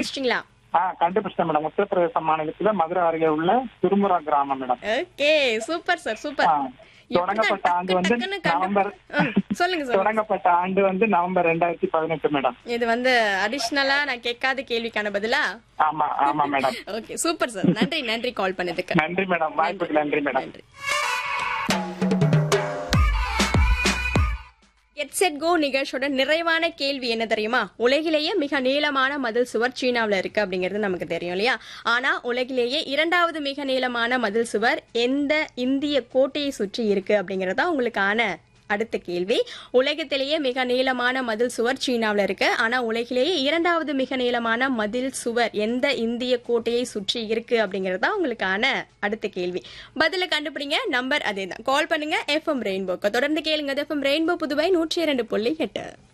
கண்டுபிடிச்சிட்டீங்களா ஆ கண்டுபிடிச்சேன் மேடம் உத்தரப்பிரதேச மாநிலத்துல மதுரை அருகே உள்ள திருமுரா கிராமம் madam okay super sir super ஆ, தொடங்கப்பட்ட ஆண்டு வந்து நவம்பர் சொல்லுங்க சார் தொடங்கப்பட்ட ஆண்டு வந்து நவம்பர் ரெண்டாயிரத்தி பதினெட்டு மேடம் இது வந்து அடிஷ்னலா நான் கேட்காத கேள்விக்கான பதிலா ஆமா ஆமா மேடம் ஓகே சூப்பர் சார் நன்றி நன்றி கால் பண்ணதுக்கு நன்றி மேடம் வாய்ப்புக்கு நன்றி மேடம் நன்றி கெட் செட் கோ நிகழ்ச்சியோட நிறைவான கேள்வி என்ன தெரியுமா உலகிலேயே மிக நீளமான மதில் சுவர் சீனாவுல இருக்கு அப்படிங்கிறது நமக்கு தெரியும் இல்லையா ஆனா உலகிலேயே இரண்டாவது மிக நீளமான மதில் சுவர் எந்த இந்திய கோட்டையை சுற்றி இருக்கு அப்படிங்கிறது தான் உங்களுக்கான அடுத்த கேள்வி உலகத்திலேயே மிக நீளமான மதில் சுவர் சீனாவுல இருக்கு ஆனா உலகிலேயே இரண்டாவது மிக நீளமான மதில் சுவர் எந்த இந்திய கோட்டையை சுற்றி இருக்கு அப்படிங்கிறது தான் உங்களுக்கான அடுத்த கேள்வி பதில கண்டுபிடிங்க நம்பர் அதே தான் கால் பண்ணுங்க எஃப்எம் ரெயின்போக்கு தொடர்ந்து கேளுங்க எஃப்எம் ரெயின்போ புதுவை நூற்றி இரண்டு புள்ளி எட்டு